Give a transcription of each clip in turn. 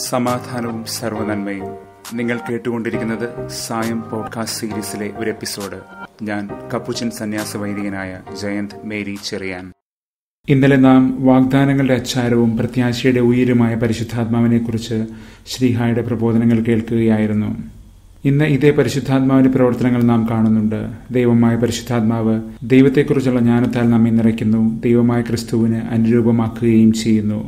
സമാധാനവും സർവനന്മയും നിങ്ങൾ കേട്ടുകൊണ്ടിരിക്കുന്നത് സായം പോഡ്കാസ്റ്റ് സീരീസിലെ ഒരു എപ്പിസോഡ് ഞാൻ കപ്പുച്ചൻ സന്യാസ വൈദികനായ ജയന്ത് മേരി ചെറിയാൻ ഇന്നലെ നാം വാഗ്ദാനങ്ങളുടെ അച്ചാരവും പ്രത്യാശയുടെ ഉയരുമായ പരിശുദ്ധാത്മാവിനെക്കുറിച്ച് ശ്രീഹായുടെ പ്രബോധനങ്ങൾ കേൾക്കുകയായിരുന്നു ഇന്ന് ഇതേ പരിശുദ്ധാത്മാവിന്റെ പ്രവർത്തനങ്ങൾ നാം കാണുന്നുണ്ട് ദൈവമായ പരിശുദ്ധാത്മാവ് ദൈവത്തെക്കുറിച്ചുള്ള ജ്ഞാനത്താൽ നമ്മെ നിറയ്ക്കുന്നു ദൈവമായ ക്രിസ്തുവിന് അനുരൂപമാക്കുകയും ചെയ്യുന്നു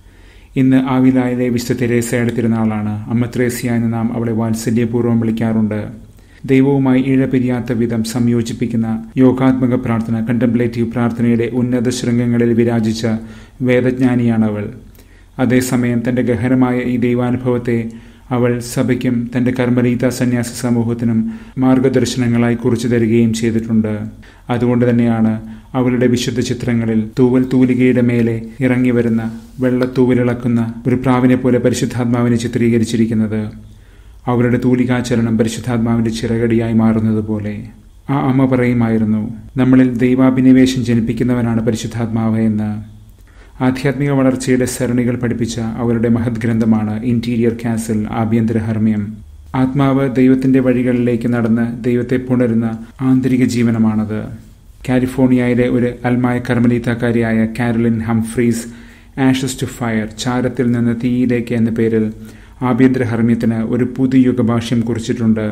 ഇന്ന് ആവിലായിലെ വിശുദ്ധ തെരേസയുടെ തിരുനാളാണ് അമ്മ ത്രേസ്യ എന്ന് നാം അവളെ വാത്സല്യപൂർവ്വം വിളിക്കാറുണ്ട് ദൈവവുമായി ഇഴപിരിയാത്ത വിധം സംയോജിപ്പിക്കുന്ന യോഗാത്മക പ്രാർത്ഥന കണ്ടംപ്ലേറ്റീവ് പ്രാർത്ഥനയുടെ ഉന്നത ശൃംഗങ്ങളിൽ വിരാജിച്ച വേദജ്ഞാനിയാണ് അവൾ അതേസമയം തന്റെ ഗഹനമായ ഈ ദൈവാനുഭവത്തെ അവൾ സഭയ്ക്കും തന്റെ കർമ്മരീത സന്യാസ സമൂഹത്തിനും മാർഗദർശനങ്ങളായി കുറിച്ചു തരികയും ചെയ്തിട്ടുണ്ട് അതുകൊണ്ട് തന്നെയാണ് അവളുടെ വിശുദ്ധ ചിത്രങ്ങളിൽ തൂവൽ തൂലികയുടെ മേലെ ഇറങ്ങി വരുന്ന വെള്ളത്തൂവലിളക്കുന്ന ഒരു പ്രാവിനെ പോലെ പരിശുദ്ധാത്മാവിനെ ചിത്രീകരിച്ചിരിക്കുന്നത് അവരുടെ തൂലികാചരണം പരിശുദ്ധാത്മാവിന്റെ ചിറകടിയായി മാറുന്നത് പോലെ ആ അമ്മ പറയുമായിരുന്നു നമ്മളിൽ ദൈവാഭിനിവേശം ജനിപ്പിക്കുന്നവനാണ് പരിശുദ്ധാത്മാവ് എന്ന് ആധ്യാത്മിക വളർച്ചയുടെ സരണികൾ പഠിപ്പിച്ച അവരുടെ മഹത് ഗ്രന്ഥമാണ് ഇന്റീരിയർ കാസിൽ ആഭ്യന്തര ഹർമ്മ്യം ആത്മാവ് ദൈവത്തിന്റെ വഴികളിലേക്ക് നടന്ന് ദൈവത്തെ പുണരുന്ന ആന്തരിക ജീവനമാണത് കാലിഫോർണിയയിലെ ഒരു അൽമായ കർമ്മലീത്തക്കാരിയായ Caroline Humphreys ashes to fire ചാരത്തിൽ നിന്ന് തീയിലേക്ക് എന്ന പേരിൽ ആഭ്യന്തര ഹർമ്മ്യത്തിന് ഒരു പുതുയുഗഭാഷ്യം കുറിച്ചിട്ടുണ്ട്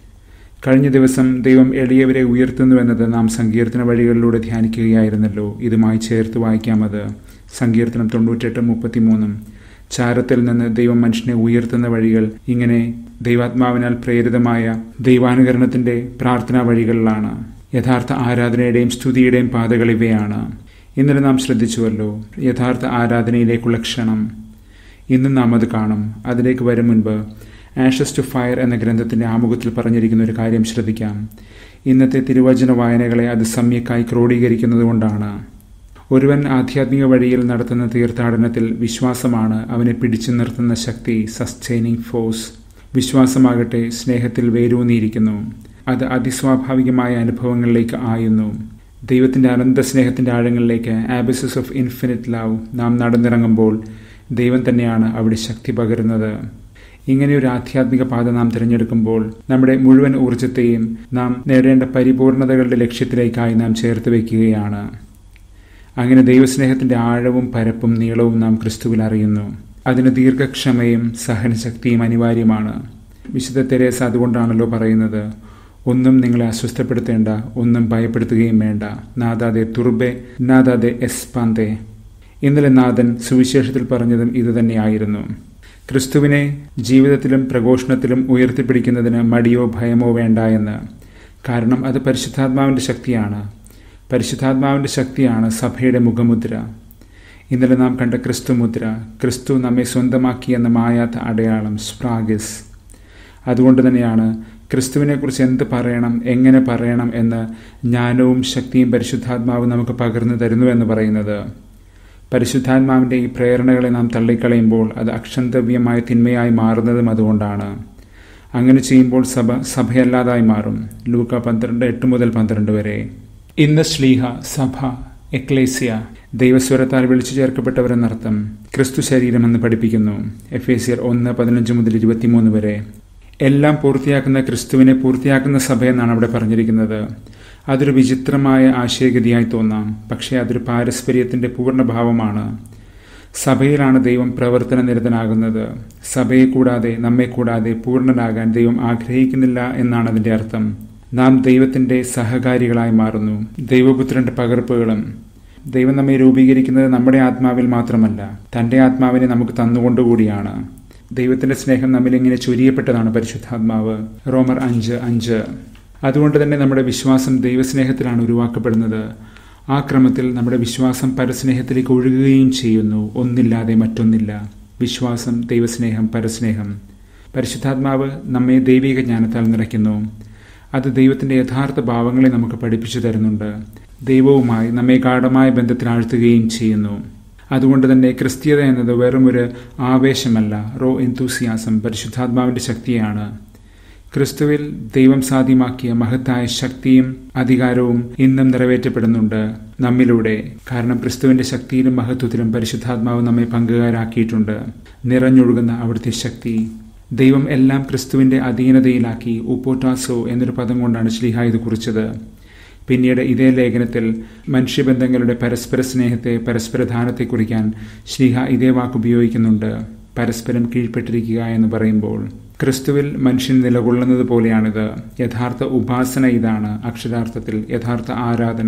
കഴിഞ്ഞ ദിവസം ദൈവം എളിയവരെ ഉയർത്തുന്നുവെന്നത് നാം സങ്കീർത്തന വഴികളിലൂടെ ധ്യാനിക്കുകയായിരുന്നല്ലോ ഇതുമായി ചേർത്ത് വായിക്കാമത് സങ്കീർത്തനം തൊണ്ണൂറ്റെട്ട് മുപ്പത്തിമൂന്നും ചാരത്തിൽ നിന്ന് ദൈവം മനുഷ്യനെ ഉയർത്തുന്ന വഴികൾ ഇങ്ങനെ ദൈവാത്മാവിനാൽ പ്രേരിതമായ ദൈവാനുകരണത്തിന്റെ പ്രാർത്ഥനാ വഴികളിലാണ് യഥാർത്ഥ ആരാധനയുടെയും സ്തുതിയുടെയും പാതകൾ ഇവയാണ് ഇന്നലെ നാം ശ്രദ്ധിച്ചുവല്ലോ യഥാർത്ഥ ആരാധനയിലേക്കുള്ള ക്ഷണം ഇന്നും നാം അത് കാണും അതിലേക്ക് വരും മുൻപ് ആഷസ് ടു ഫയർ എന്ന ഗ്രന്ഥത്തിന്റെ ആമുഖത്തിൽ പറഞ്ഞിരിക്കുന്ന ഒരു കാര്യം ശ്രദ്ധിക്കാം ഇന്നത്തെ തിരുവചന വായനകളെ അത് സമ്യക്കായി ക്രോഡീകരിക്കുന്നതുകൊണ്ടാണ് ഒരുവൻ ആധ്യാത്മിക വഴിയിൽ നടത്തുന്ന തീർത്ഥാടനത്തിൽ വിശ്വാസമാണ് അവനെ പിടിച്ചു നിർത്തുന്ന ശക്തി സസ്റ്റൈനിങ് ഫോഴ്സ് വിശ്വാസമാകട്ടെ സ്നേഹത്തിൽ വേരൂന്നിയിരിക്കുന്നു അത് അതിസ്വാഭാവികമായ അനുഭവങ്ങളിലേക്ക് ആയുന്നു ദൈവത്തിന്റെ അനന്ത സ്നേഹത്തിന്റെ ആഴങ്ങളിലേക്ക് ആബിസസ് ഓഫ് ഇൻഫിനിറ്റ് ലവ് നാം നടന്നിറങ്ങുമ്പോൾ ദൈവം തന്നെയാണ് അവിടെ ശക്തി പകരുന്നത് ഇങ്ങനെ ഒരു ആധ്യാത്മിക പാത നാം തിരഞ്ഞെടുക്കുമ്പോൾ നമ്മുടെ മുഴുവൻ ഊർജത്തെയും നാം നേടേണ്ട പരിപൂർണതകളുടെ ലക്ഷ്യത്തിലേക്കായി നാം ചേർത്ത് വയ്ക്കുകയാണ് അങ്ങനെ ദൈവസ്നേഹത്തിന്റെ ആഴവും പരപ്പും നീളവും നാം ക്രിസ്തുവിൽ അറിയുന്നു അതിന് ദീർഘക്ഷമയും സഹനശക്തിയും അനിവാര്യമാണ് വിശുദ്ധ തെരേസ അതുകൊണ്ടാണല്ലോ പറയുന്നത് ഒന്നും നിങ്ങളെ അസ്വസ്ഥപ്പെടുത്തേണ്ട ഒന്നും ഭയപ്പെടുത്തുകയും വേണ്ട നാദാതെ തുർബെ നാദാതെ എസ്പാന്തേ ഇന്നലെ നാഥൻ സുവിശേഷത്തിൽ പറഞ്ഞതും ഇതുതന്നെയായിരുന്നു ക്രിസ്തുവിനെ ജീവിതത്തിലും പ്രഘോഷണത്തിലും ഉയർത്തിപ്പിടിക്കുന്നതിന് മടിയോ ഭയമോ വേണ്ട എന്ന് കാരണം അത് പരിശുദ്ധാത്മാവിന്റെ ശക്തിയാണ് പരിശുദ്ധാത്മാവിന്റെ ശക്തിയാണ് സഭയുടെ മുഖമുദ്ര ഇന്നലെ നാം കണ്ട ക്രിസ്തു മുദ്ര ക്രിസ്തു നമ്മെ സ്വന്തമാക്കിയെന്ന മായാത്ത അടയാളം സ്പ്രാഗിസ് അതുകൊണ്ട് തന്നെയാണ് ക്രിസ്തുവിനെക്കുറിച്ച് എന്ത് പറയണം എങ്ങനെ പറയണം എന്ന് ജ്ഞാനവും ശക്തിയും പരിശുദ്ധാത്മാവും നമുക്ക് പകർന്നു തരുന്നു എന്ന് പറയുന്നത് പരിശുദ്ധാത്മാവിന്റെ ഈ പ്രേരണകളെ നാം തള്ളിക്കളയുമ്പോൾ അത് അക്ഷന്തവ്യമായ തിന്മയായി മാറുന്നതും അതുകൊണ്ടാണ് അങ്ങനെ ചെയ്യുമ്പോൾ സഭ സഭയല്ലാതായി മാറും ലൂക്ക പന്ത്രണ്ട് എട്ട് മുതൽ പന്ത്രണ്ട് വരെ ഇന്ന് ശ്ലീഹ സഭ എക്ലേസ്യ ദൈവസ്വരത്താൽ വിളിച്ചു ചേർക്കപ്പെട്ടവരെന്നർത്ഥം ക്രിസ്തു ശരീരമെന്ന് പഠിപ്പിക്കുന്നു എഫ് എ സിയർ ഒന്ന് പതിനഞ്ച് മുതൽ ഇരുപത്തിമൂന്ന് വരെ എല്ലാം പൂർത്തിയാക്കുന്ന ക്രിസ്തുവിനെ പൂർത്തിയാക്കുന്ന സഭയെന്നാണ് അവിടെ പറഞ്ഞിരിക്കുന്നത് അതൊരു വിചിത്രമായ ആശയഗതിയായി തോന്നാം പക്ഷേ അതൊരു പാരസ്പര്യത്തിന്റെ പൂർണ്ണഭാവമാണ് സഭയിലാണ് ദൈവം പ്രവർത്തന നിരതനാകുന്നത് സഭയെ കൂടാതെ നമ്മെ കൂടാതെ പൂർണ്ണനാകാൻ ദൈവം ആഗ്രഹിക്കുന്നില്ല എന്നാണ് അതിന്റെ അർത്ഥം നാം ദൈവത്തിന്റെ സഹകാരികളായി മാറുന്നു ദൈവപുത്രന്റെ പകർപ്പുകളും ദൈവം നമ്മെ രൂപീകരിക്കുന്നത് നമ്മുടെ ആത്മാവിൽ മാത്രമല്ല തന്റെ ആത്മാവിനെ നമുക്ക് തന്നുകൊണ്ടുകൂടിയാണ് ദൈവത്തിന്റെ സ്നേഹം നമ്മിൽ ഇങ്ങനെ ചൊരിയപ്പെട്ടതാണ് പരിശുദ്ധാത്മാവ് റോമർ അഞ്ച് അഞ്ച് അതുകൊണ്ട് തന്നെ നമ്മുടെ വിശ്വാസം ദൈവസ്നേഹത്തിലാണ് ഉരുവാക്കപ്പെടുന്നത് ആ ക്രമത്തിൽ നമ്മുടെ വിശ്വാസം പരസ്നേഹത്തിലേക്ക് ഒഴുകുകയും ചെയ്യുന്നു ഒന്നില്ലാതെ മറ്റൊന്നില്ല വിശ്വാസം ദൈവസ്നേഹം പരസ്നേഹം പരിശുദ്ധാത്മാവ് നമ്മെ ദൈവിക ജ്ഞാനത്താൽ നിറയ്ക്കുന്നു അത് ദൈവത്തിന്റെ യഥാർത്ഥ ഭാവങ്ങളെ നമുക്ക് പഠിപ്പിച്ചു തരുന്നുണ്ട് ദൈവവുമായി നമ്മെ ഗാഠമായ ബന്ധത്തിൽ ആഴ്ത്തുകയും ചെയ്യുന്നു അതുകൊണ്ട് തന്നെ ക്രിസ്തീയത എന്നത് വെറും ഒരു ആവേശമല്ല റോ എന്തൂസിയാസം പരിശുദ്ധാത്മാവിന്റെ ശക്തിയാണ് ക്രിസ്തുവിൽ ദൈവം സാധ്യമാക്കിയ മഹത്തായ ശക്തിയും അധികാരവും ഇന്നും നിറവേറ്റപ്പെടുന്നുണ്ട് നമ്മിലൂടെ കാരണം ക്രിസ്തുവിന്റെ ശക്തിയിലും മഹത്വത്തിലും പരിശുദ്ധാത്മാവ് നമ്മെ പങ്കുകാരാക്കിയിട്ടുണ്ട് നിറഞ്ഞൊഴുകുന്ന അവിടുത്തെ ശക്തി ദൈവം എല്ലാം ക്രിസ്തുവിന്റെ അധീനതയിലാക്കി ഉപ്പോട്ടാസോ എന്നൊരു പദം കൊണ്ടാണ് ശ്ലീഹ ഇത് കുറിച്ചത് പിന്നീട് ഇതേ ലേഖനത്തിൽ മനുഷ്യബന്ധങ്ങളുടെ പരസ്പര സ്നേഹത്തെ പരസ്പര ധാനത്തെ കുറിക്കാൻ ശ്ലീഹ ഇതേ വാക്ക് ഉപയോഗിക്കുന്നുണ്ട് പരസ്പരം കീഴ്പ്പെട്ടിരിക്കുക എന്ന് പറയുമ്പോൾ ക്രിസ്തുവിൽ മനുഷ്യൻ നിലകൊള്ളുന്നത് പോലെയാണിത് യഥാർത്ഥ ഉപാസന ഇതാണ് അക്ഷരാർത്ഥത്തിൽ യഥാർത്ഥ ആരാധന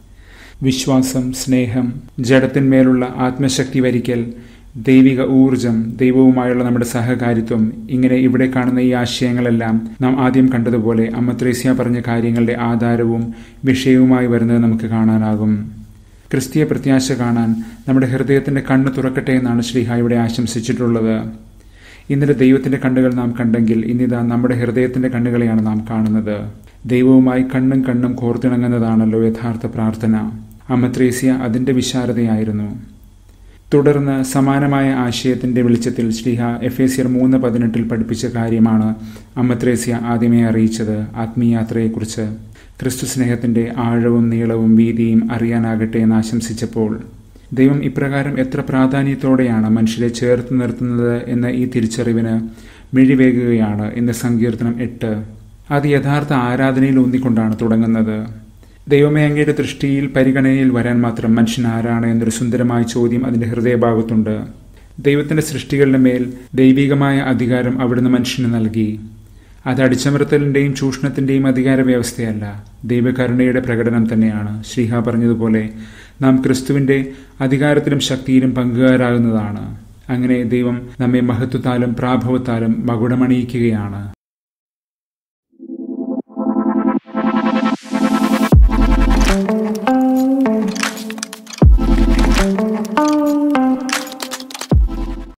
വിശ്വാസം സ്നേഹം ജഡത്തിന്മേലുള്ള ആത്മശക്തി വരിക്കൽ ദൈവിക ഊർജം ദൈവവുമായുള്ള നമ്മുടെ സഹകാരിത്വം ഇങ്ങനെ ഇവിടെ കാണുന്ന ഈ ആശയങ്ങളെല്ലാം നാം ആദ്യം കണ്ടതുപോലെ അമ്മ ത്രേസ്യ പറഞ്ഞ കാര്യങ്ങളുടെ ആധാരവും വിഷയവുമായി വരുന്നത് നമുക്ക് കാണാനാകും ക്രിസ്തീയ പ്രത്യാശ കാണാൻ നമ്മുടെ ഹൃദയത്തിന്റെ കണ്ണ് തുറക്കട്ടെ എന്നാണ് ശ്രീഹ ഇവിടെ ആശംസിച്ചിട്ടുള്ളത് ഇന്നലെ ദൈവത്തിന്റെ കണ്ണുകൾ നാം കണ്ടെങ്കിൽ ഇന്നിതാ നമ്മുടെ ഹൃദയത്തിന്റെ കണ്ണുകളെയാണ് നാം കാണുന്നത് ദൈവവുമായി കണ്ണും കണ്ണും കോർത്തിണങ്ങുന്നതാണല്ലോ യഥാർത്ഥ പ്രാർത്ഥന അമ്മത്രേസ്യ അതിന്റെ വിശാലതയായിരുന്നു തുടർന്ന് സമാനമായ ആശയത്തിന്റെ വെളിച്ചത്തിൽ ശ്രീഹ എഫ് എ സിയർ മൂന്ന് പതിനെട്ടിൽ പഠിപ്പിച്ച കാര്യമാണ് അമ്മത്രേസ്യ ആദ്യമേ അറിയിച്ചത് ആത്മീയാത്രയെക്കുറിച്ച് ക്രിസ്തു സ്നേഹത്തിന്റെ ആഴവും നീളവും വീതിയും അറിയാനാകട്ടെ എന്ന് ആശംസിച്ചപ്പോൾ ദൈവം ഇപ്രകാരം എത്ര പ്രാധാന്യത്തോടെയാണ് മനുഷ്യരെ ചേർത്ത് നിർത്തുന്നത് എന്ന ഈ തിരിച്ചറിവിന് മിഴിവേകുകയാണ് ഇന്ന് സങ്കീർത്തനം എട്ട് അത് യഥാർത്ഥ ആരാധനയിൽ ഊന്നിക്കൊണ്ടാണ് തുടങ്ങുന്നത് ദൈവമേ അങ്ങയുടെ ദൃഷ്ടിയിൽ പരിഗണനയിൽ വരാൻ മാത്രം മനുഷ്യൻ ആരാണ് എന്നൊരു സുന്ദരമായ ചോദ്യം അതിന്റെ ഹൃദയഭാഗത്തുണ്ട് ദൈവത്തിന്റെ സൃഷ്ടികളുടെ മേൽ ദൈവികമായ അധികാരം അവിടുന്ന് മനുഷ്യന് നൽകി അത് അടിച്ചമർത്തലിന്റെയും ചൂഷണത്തിന്റെയും അധികാര വ്യവസ്ഥയല്ല ദൈവകരുണയുടെ പ്രകടനം തന്നെയാണ് ശ്രീഹ പറഞ്ഞതുപോലെ നാം ക്രിസ്തുവിന്റെ അധികാരത്തിലും ശക്തിയിലും പങ്കുകാരാകുന്നതാണ് അങ്ങനെ ദൈവം നമ്മെ മഹത്വത്താലും പ്രാഭവത്താലും മകുടമണിയിക്കുകയാണ് thank you